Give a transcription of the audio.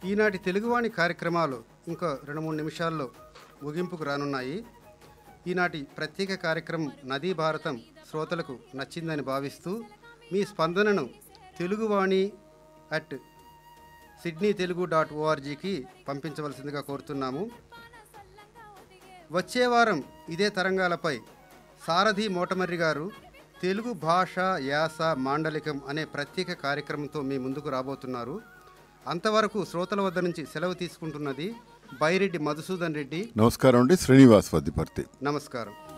ఈనాటి తెలుగువాణి కార్యక్రమాలు ఇంకో రెండు మూడు నిమిషాల్లో ముగింపుకు రానున్నాయి ఈనాటి ప్రత్యేక కార్యక్రమం నదీ భారతం శ్రోతలకు నచ్చిందని భావిస్తూ మీ స్పందనను Teluguvani at Sydney Telugu dot ఓఆర్జీకి పంపించవలసిందిగా కోరుతున్నాము వచ్చే వారం ఇదే తరంగాలపై సారథి మోటమర్రి గారు తెలుగు భాష యాస మాండలికం అనే ప్రత్యేక కార్యక్రమంతో మీ ముందుకు రాబోతున్నారు అంతవరకు శ్రోతల వద్ద నుంచి సెలవు తీసుకుంటున్నది బైరెడ్డి మధుసూదన్ రెడ్డి నమస్కారం అండి శ్రీనివాస్ వద్దిపర్తి నమస్కారం